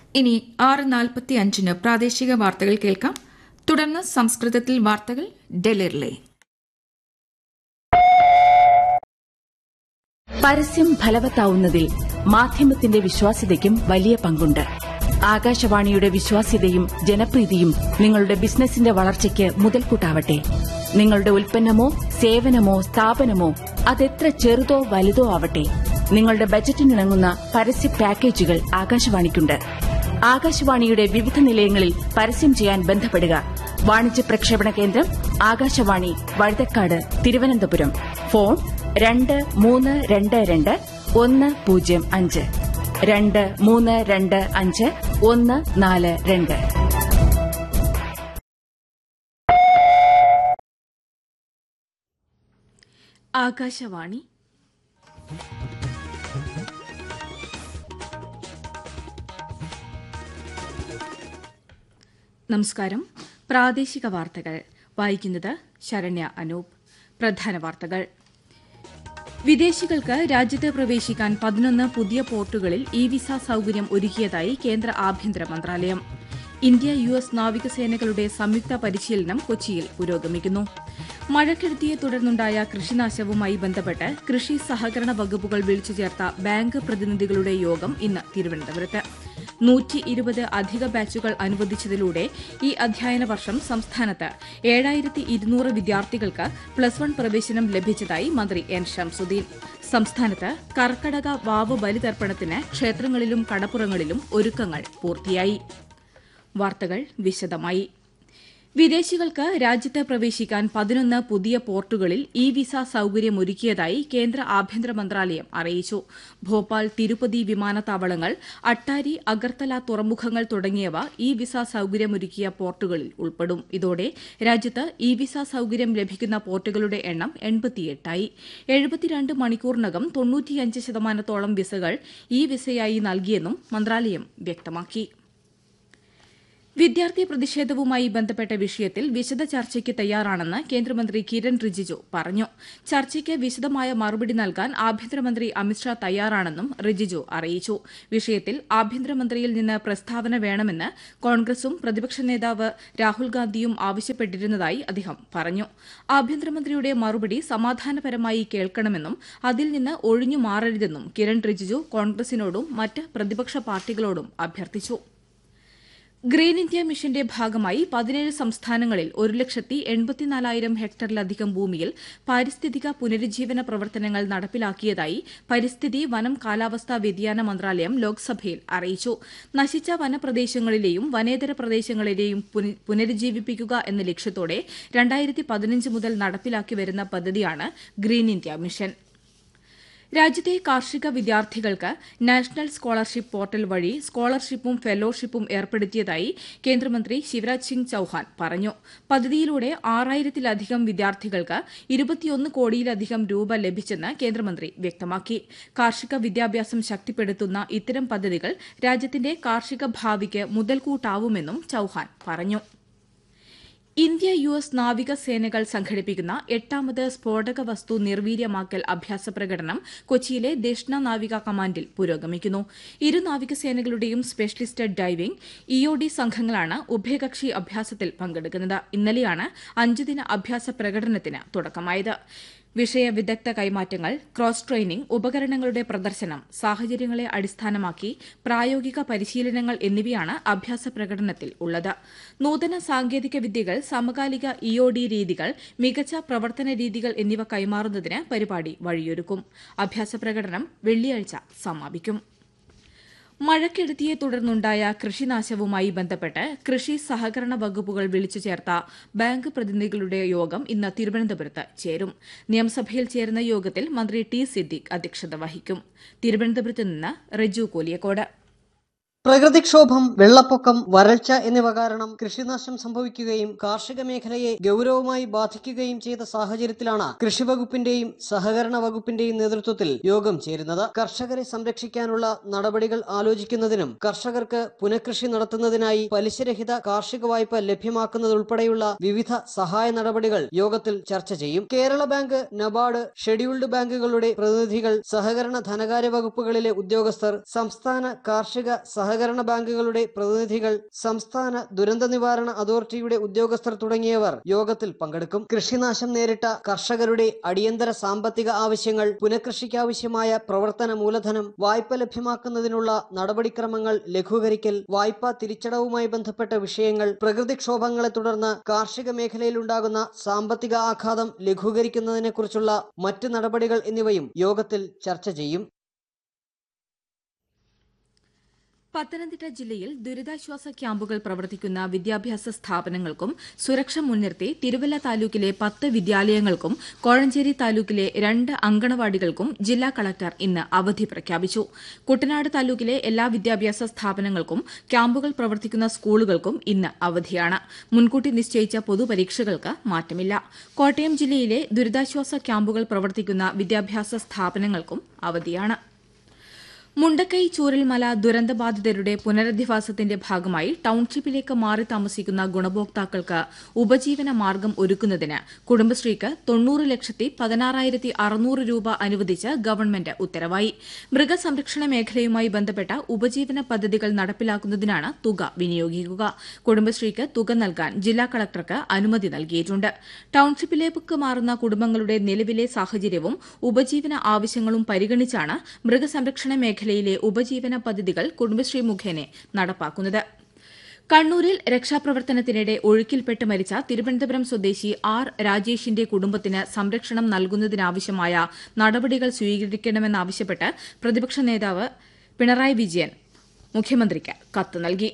ഇനി ആറ് നാൽപ്പത്തി അഞ്ചിന് പ്രാദേശിക വാർത്തകൾ കേൾക്കാം തുടർന്ന് സംസ്കൃതത്തിൽ വാർത്തകൾ ഡെലിറിലെ പരസ്യം ഫലവത്താവുന്നതിൽ മാധ്യമത്തിന്റെ വിശ്വാസ്യതയ്ക്കും വലിയ പങ്കുണ്ട് ആകാശവാണിയുടെ വിശ്വാസ്യതയും ജനപ്രീതിയും നിങ്ങളുടെ ബിസിനസിന്റെ വളർച്ചയ്ക്ക് മുതൽക്കൂട്ടാവട്ടെ നിങ്ങളുടെ ഉൽപ്പന്നമോ സേവനമോ സ്ഥാപനമോ അതെത്ര ചെറുതോ വലുതോ ആവട്ടെ നിങ്ങളുടെ ബജറ്റിനിണങ്ങുന്ന പരസ്യ പാക്കേജുകൾ ആകാശവാണിക്കുണ്ട് ആകാശവാണിയുടെ വിവിധ നിലയങ്ങളിൽ പരസ്യം ചെയ്യാൻ ബന്ധപ്പെടുക വാണിജ്യ പ്രക്ഷേപണ കേന്ദ്രം ആകാശവാണി വഴുതക്കാട് തിരുവനന്തപുരം ഫോൺ രണ്ട് മൂന്ന് രണ്ട് രണ്ട് ഒന്ന് പൂജ്യം അഞ്ച് രണ്ട് മൂന്ന് രണ്ട് അഞ്ച് ഒന്ന് നാല് രണ്ട് ആകാശവാണി നമസ്കാരം പ്രാദേശിക വാർത്തകൾ വായിക്കുന്നത് ശരണ്യ അനൂപ് പ്രധാന വാർത്തകൾ വിദേശികൾക്ക് രാജ്യത്ത് പ്രവേശിക്കാൻ പതിനൊന്ന് പുതിയ പോർട്ടുകളിൽ ഇ വിസ സൌകര്യം ഒരുക്കിയതായി കേന്ദ്ര ആഭ്യന്തര മന്ത്രാലയം ഇന്ത്യ യു എസ് നാവികസേനകളുടെ സംയുക്ത പരിശീലനം കൊച്ചിയിൽ പുരോഗമിക്കുന്നു മഴക്കെടുതിയെ തുടർന്നുണ്ടായ കൃഷിനാശവുമായി ബന്ധപ്പെട്ട് കൃഷി സഹകരണ വകുപ്പുകൾ വിളിച്ചു ചേർത്ത ബാങ്ക് പ്രതിനിധികളുടെ യോഗം ഇന്ന് തിരുവനന്തപുരത്ത് നൂറ്റി ഇരുപത് അധിക ബാച്ചുകൾ അനുവദിച്ചതിലൂടെ ഈ അധ്യയന വർഷം സംസ്ഥാനത്ത് ഏഴായിരത്തി ഇരുന്നൂറ് വിദ്യാർത്ഥികൾക്ക് പ്ലസ് വൺ പ്രവേശനം ലഭിച്ചതായി മന്ത്രി എൻ ഷംസുദ്ദീൻ സംസ്ഥാനത്ത് കർക്കടക വാവ് ബലിതർപ്പണത്തിന് ക്ഷേത്രങ്ങളിലും കടപ്പുറങ്ങളിലും ഒരുക്കങ്ങൾ പൂർത്തിയായി വാർത്തകൾ വിശദമായി വിദേശികൾക്ക് രാജ്യത്ത് പ്രവേശിക്കാൻ പതിനൊന്ന് പുതിയ പോർട്ടുകളിൽ ഇ വിസ സൌകര്യമൊരുക്കിയതായി കേന്ദ്ര ആഭ്യന്തര മന്ത്രാലയം അറിയിച്ചു ഭോപ്പാൽ തിരുപ്പതി വിമാനത്താവളങ്ങൾ അട്ടാരി അഗർത്തല തുറമുഖങ്ങൾ തുടങ്ങിയവ ഇ വിസ സൌകര്യമൊരുക്കിയ പോർട്ടുകളിൽ ഉൾപ്പെടും ഇതോടെ രാജ്യത്ത് ഇ വിസ സൌകര്യം ലഭിക്കുന്ന പോർട്ടുകളുടെ എണ്ണം എൺപത്തിയെട്ടായി എഴുപത്തിരണ്ട് മണിക്കൂറിനകം തൊണ്ണൂറ്റിയഞ്ച് ശതമാനത്തോളം വിസകൾ ഇ വിസയായി നൽകിയെന്നും മന്ത്രാലയം വ്യക്തമാക്കി വിദ്യാർത്ഥി പ്രതിഷേധവുമായി ബന്ധപ്പെട്ട വിഷയത്തിൽ വിശദ ചർച്ചയ്ക്ക് തയ്യാറാണെന്ന് കേന്ദ്രമന്ത്രി കിരൺ റിജിജു പറഞ്ഞു ചർച്ചയ്ക്ക് വിശദമായ മറുപടി നൽകാൻ ആഭ്യന്തരമന്ത്രി അമിത്ഷാ തയ്യാറാണെന്നും റിജിജു അറിയിച്ചു വിഷയത്തിൽ ആഭ്യന്തരമന്ത്രിയിൽ നിന്ന് പ്രസ്താവന വേണമെന്ന് കോൺഗ്രസും പ്രതിപക്ഷ നേതാവ് രാഹുൽ ഗാന്ധിയും ആവശ്യപ്പെട്ടിരുന്നതായി അദ്ദേഹം പറഞ്ഞു ആഭ്യന്തരമന്ത്രിയുടെ മറുപടി സമാധാനപരമായി കേൾക്കണമെന്നും അതിൽ നിന്ന് ഒഴിഞ്ഞു മാറരുതെന്നും കിരൺ റിജിജു കോൺഗ്രസിനോടും മറ്റ് പ്രതിപക്ഷ പാർട്ടികളോടും അഭ്യർത്ഥിച്ചു ഗ്രീൻ ഇന്ത്യ മിഷന്റെ ഭാഗമായി പതിനേഴ് സംസ്ഥാനങ്ങളിൽ ഒരു ലക്ഷത്തി എൺപത്തിനാലായിരം ഹെക്ടറിലധികം ഭൂമിയിൽ പാരിസ്ഥിതിക പുനരുജ്ജീവന പ്രവർത്തനങ്ങൾ നടപ്പിലാക്കിയതായി പരിസ്ഥിതി വനം കാലാവസ്ഥാ വ്യതിയാന മന്ത്രാലയം ലോക്സഭയിൽ അറിയിച്ചു നശിച്ച വനപ്രദേശങ്ങളിലെയും വനേതര പ്രദേശങ്ങളിലെയും പുനരുജ്ജീവിപ്പിക്കുക എന്ന ലക്ഷ്യത്തോടെ രണ്ടായിരത്തി പതിനഞ്ച് മുതൽ നടപ്പിലാക്കി വരുന്ന പദ്ധതിയാണ് ഗ്രീൻ ഇന്ത്യ മിഷൻ രാജ്യത്തെ കാർഷിക വിദ്യാർത്ഥികൾക്ക് നാഷണൽ സ്കോളർഷിപ്പ് പോർട്ടൽ വഴി സ്കോളർഷിപ്പും ഫെലോഷിപ്പും ഏർപ്പെടുത്തിയതായി കേന്ദ്രമന്ത്രി ശിവരാജ് സിംഗ് ചൌഹാൻ പറഞ്ഞു പദ്ധതിയിലൂടെ ആറായിരത്തിലധികം വിദ്യാർത്ഥികൾക്ക് ഇരുപത്തിയൊന്ന് കോടിയിലധികം രൂപ ലഭിച്ചെന്ന് കേന്ദ്രമന്ത്രി വ്യക്തമാക്കി കാർഷിക വിദ്യാഭ്യാസം ശക്തിപ്പെടുത്തുന്ന ഇത്തരം പദ്ധതികൾ രാജ്യത്തിന്റെ കാർഷിക ഭാവിക്ക് മുതൽക്കൂട്ടാവുമെന്നും ചൌഹാൻ പറഞ്ഞു ഇന്ത്യ യു എസ് നാവികസേനകൾ സംഘടിപ്പിക്കുന്ന എട്ടാമത് സ്ഫോടക വസ്തു നിർവീര്യമാക്കൽ അഭ്യാസ പ്രകടനം കൊച്ചിയിലെ ദക്ഷിണ നാവിക കമാൻഡിൽ പുരോഗമിക്കുന്നു ഇരു നാവികസേനകളുടെയും സ്പെഷ്യലിസ്റ്റ് ഡൈവിംഗ് ഇഒഡി സംഘങ്ങളാണ് ഉഭയകക്ഷി അഭ്യാസത്തിൽ പങ്കെടുക്കുന്നത് ഇന്നലെയാണ് അഞ്ചുദിന അഭ്യാസ പ്രകടനത്തിന് തുടക്കമായത് വിഷയ വിദഗ്ധ കൈമാറ്റങ്ങൾ ക്രോസ് ട്രെയിനിംഗ് ഉപകരണങ്ങളുടെ പ്രദർശനം സാഹചര്യങ്ങളെ അടിസ്ഥാനമാക്കി പ്രായോഗിക പരിശീലനങ്ങൾ എന്നിവയാണ് അഭ്യാസ പ്രകടനത്തിൽ ഉള്ളത് നൂതന സാങ്കേതിക വിദ്യകൾ സമകാലിക ഇഒഡി രീതികൾ മികച്ച പ്രവർത്തന രീതികൾ എന്നിവ കൈമാറുന്നതിന് പരിപാടി വഴിയൊരുക്കും അഭ്യാസ പ്രകടനം വെള്ളിയാഴ്ച സമാപിക്കും മഴക്കെടുതിയെ തുടർന്നുണ്ടായ കൃഷിനാശവുമായി ബന്ധപ്പെട്ട് കൃഷി സഹകരണ വകുപ്പുകൾ വിളിച്ചു ചേർത്ത ബാങ്ക് പ്രതിനിധികളുടെ യോഗം ഇന്ന് തിരുവനന്തപുരത്ത് ചേരും നിയമസഭയിൽ ചേരുന്ന യോഗത്തിൽ മന്ത്രി ടി സിദ്ദിഖ് അധ്യക്ഷത വഹിക്കും തിരുവനന്തപുരത്ത് നിന്ന് റെജു കോലിയക്കോട് പ്രകൃതിക്ഷോഭം വെള്ളപ്പൊക്കം വരൾച്ച എന്നിവ കാരണം കൃഷിനാശം സംഭവിക്കുകയും കാർഷിക മേഖലയെ ഗൌരവമായി ബാധിക്കുകയും ചെയ്ത സാഹചര്യത്തിലാണ് കൃഷിവകുപ്പിന്റെയും സഹകരണ വകുപ്പിന്റെയും നേതൃത്വത്തിൽ യോഗം ചേരുന്നത് കർഷകരെ സംരക്ഷിക്കാനുള്ള നടപടികൾ ആലോചിക്കുന്നതിനും കർഷകർക്ക് പുനഃകൃഷി നടത്തുന്നതിനായി പലിശരഹിത കാർഷിക വായ്പ ലഭ്യമാക്കുന്നതുൾപ്പെടെയുള്ള വിവിധ സഹായ നടപടികൾ യോഗത്തിൽ ചർച്ച ചെയ്യും കേരള ബാങ്ക് നബാർഡ് ഷെഡ്യൂൾഡ് ബാങ്കുകളുടെ പ്രതിനിധികൾ സഹകരണ ധനകാര്യ വകുപ്പുകളിലെ ഉദ്യോഗസ്ഥർ സംസ്ഥാന കാർഷിക സഹ സഹകരണ ബാങ്കുകളുടെ പ്രതിനിധികൾ സംസ്ഥാന ദുരന്ത നിവാരണ അതോറിറ്റിയുടെ ഉദ്യോഗസ്ഥർ തുടങ്ങിയവർ യോഗത്തിൽ പങ്കെടുക്കും കൃഷിനാശം നേരിട്ട കർഷകരുടെ അടിയന്തര സാമ്പത്തിക ആവശ്യങ്ങൾ പുനഃകൃഷിക്കാവശ്യമായ പ്രവർത്തന മൂലധനം വായ്പ ലഭ്യമാക്കുന്നതിനുള്ള നടപടിക്രമങ്ങൾ ലഘൂകരിക്കൽ വായ്പാ തിരിച്ചടവുമായി ബന്ധപ്പെട്ട വിഷയങ്ങൾ പ്രകൃതിക്ഷോഭങ്ങളെ തുടർന്ന് കാർഷിക മേഖലയിലുണ്ടാകുന്ന സാമ്പത്തിക ആഘാതം ലഘൂകരിക്കുന്നതിനെക്കുറിച്ചുള്ള മറ്റ് നടപടികൾ എന്നിവയും യോഗത്തിൽ ചർച്ച ചെയ്യും പത്തനംതിട്ട ജില്ലയിൽ ദുരിതാശ്വാസ ക്യാമ്പുകൾ പ്രവർത്തിക്കുന്ന വിദ്യാഭ്യാസ സ്ഥാപനങ്ങൾക്കും സുരക്ഷ മുൻനിർത്തി തിരുവല്ല താലൂക്കിലെ പത്ത് വിദ്യാലയങ്ങൾക്കും കോഴഞ്ചേരി താലൂക്കിലെ രണ്ട് അങ്കണവാടികൾക്കും ജില്ലാ കളക്ടർ ഇന്ന് അവധി പ്രഖ്യാപിച്ചു കുട്ടനാട് താലൂക്കിലെ എല്ലാ വിദ്യാഭ്യാസ സ്ഥാപനങ്ങൾക്കും ക്യാമ്പുകൾ പ്രവർത്തിക്കുന്ന സ്കൂളുകൾക്കും ഇന്ന് അവധിയാണ് മുൻകൂട്ടി നിശ്ചയിച്ച പൊതുപരീക്ഷകൾക്ക് മാറ്റമില്ല കോട്ടയം ജില്ലയിലെ ദുരിതാശ്വാസ ക്യാമ്പുകൾ പ്രവർത്തിക്കുന്ന വിദ്യാഭ്യാസ സ്ഥാപനങ്ങൾക്കും അവധിയാണ് മുണ്ടക്കൈ ചൂരൽമല ദുരന്തബാധിതരുടെ പുനരധിവാസത്തിന്റെ ഭാഗമായി ടൌൺഷിപ്പിലേക്ക് മാറി താമസിക്കുന്ന ഗുണഭോക്താക്കൾക്ക് ഉപജീവന മാർഗം ഒരുക്കുന്നതിന് കുടുംബശ്രീക്ക് തൊണ്ണൂറ് ലക്ഷത്തി പതിനാറായിരത്തി അറുന്നൂറ് രൂപ അനുവദിച്ച് ഗവൺമെന്റ് ഉത്തരവായി മൃഗസംരക്ഷണ മേഖലയുമായി ബന്ധപ്പെട്ട ഉപജീവന പദ്ധതികൾ നടപ്പിലാക്കുന്നതിനാണ് തുക വിനിയോഗിക്കുക കുടുംബശ്രീക്ക് തുക നൽകാൻ ജില്ലാ കളക്ടർക്ക് അനുമതി നൽകിയിട്ടുണ്ട് ടൌൺഷിപ്പിലേക്ക് മാറുന്ന കുടുംബങ്ങളുടെ നിലവിലെ സാഹചര്യവും ഉപജീവന ആവശ്യങ്ങളും പരിഗണിച്ചാണ് മൃഗസംരക്ഷണ മേഖലയിലെ ഉപജീവന പദ്ധതികൾ കുടുംബശ്രീ മുഖേന നടപ്പാക്കുന്നത് കണ്ണൂരിൽ രക്ഷാപ്രവർത്തനത്തിനിടെ ഒഴുക്കിൽപ്പെട്ട് മരിച്ച തിരുവനന്തപുരം സ്വദേശി ആർ രാജേഷിന്റെ കുടുംബത്തിന് സംരക്ഷണം നൽകുന്നതിനാവശ്യമായ നടപടികൾ സ്വീകരിക്കണമെന്നാവശ്യപ്പെട്ട് പ്രതിപക്ഷ നേതാവ് പിണറായി വിജയൻ മുഖ്യമന്ത്രിക്ക് കത്ത് നൽകി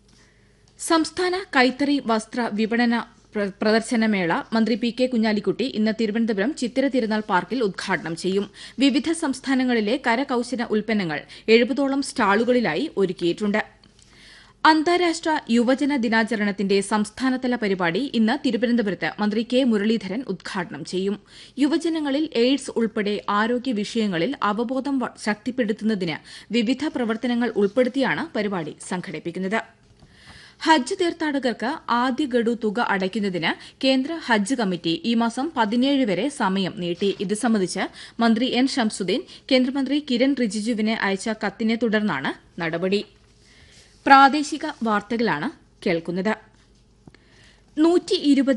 സംസ്ഥാന കൈത്തറി വസ്ത്ര വിപണന പ്ര- പ്രദർശനമേള മന്ത്രി പി കെ കുഞ്ഞാലിക്കുട്ടി ഇന്ന് തിരുവനന്തപുരം ചിത്തിര തിരുനാൾ പാർക്കിൽ ഉദ്ഘാടനം ചെയ്യും വിവിധ സംസ്ഥാനങ്ങളിലെ കരകൌശല ഉൽപ്പന്നങ്ങൾ എഴുപതോളം സ്റ്റാളുകളിലായി ഒരുക്കിയിട്ടുണ്ട് അന്താരാഷ്ട്ര യുവജന ദിനാചരണത്തിന്റെ സംസ്ഥാനതല പരിപാടി ഇന്ന് തിരുവനന്തപുരത്ത് മന്ത്രി കെ മുരളീധരൻ ഉദ്ഘാടനം ചെയ്യും യുവജനങ്ങളിൽ എയ്ഡ്സ് ഉൾപ്പെടെ ആരോഗ്യ വിഷയങ്ങളിൽ അവബോധം വ- ശക്തിപ്പെടുത്തുന്നതിന് വിവിധ പ്രവർത്തനങ്ങൾ ഉൾപ്പെടുത്തിയാണ് പരിപാടി സംഘടിപ്പിക്കുന്നത് ഹജ്ജ് തീർത്ഥാടകർക്ക് ആദ്യ ഗഡു തുക അടയ്ക്കുന്നതിന് കേന്ദ്ര ഹജ്ജ് കമ്മിറ്റി ഈ മാസം പതിനേഴ് വരെ സമയം നീട്ടി ഇത് സംബന്ധിച്ച് മന്ത്രി എൻ ഷംസുദ്ദീൻ കേന്ദ്രമന്ത്രി കിരൺ റിജിജുവിന് അയച്ച കത്തിനെ തുടർന്നാണ് നടപടി പ്രാദേശിക വാർത്തകളാണ് കേൾക്കുന്നത് നൂറ്റി ഇരുപത്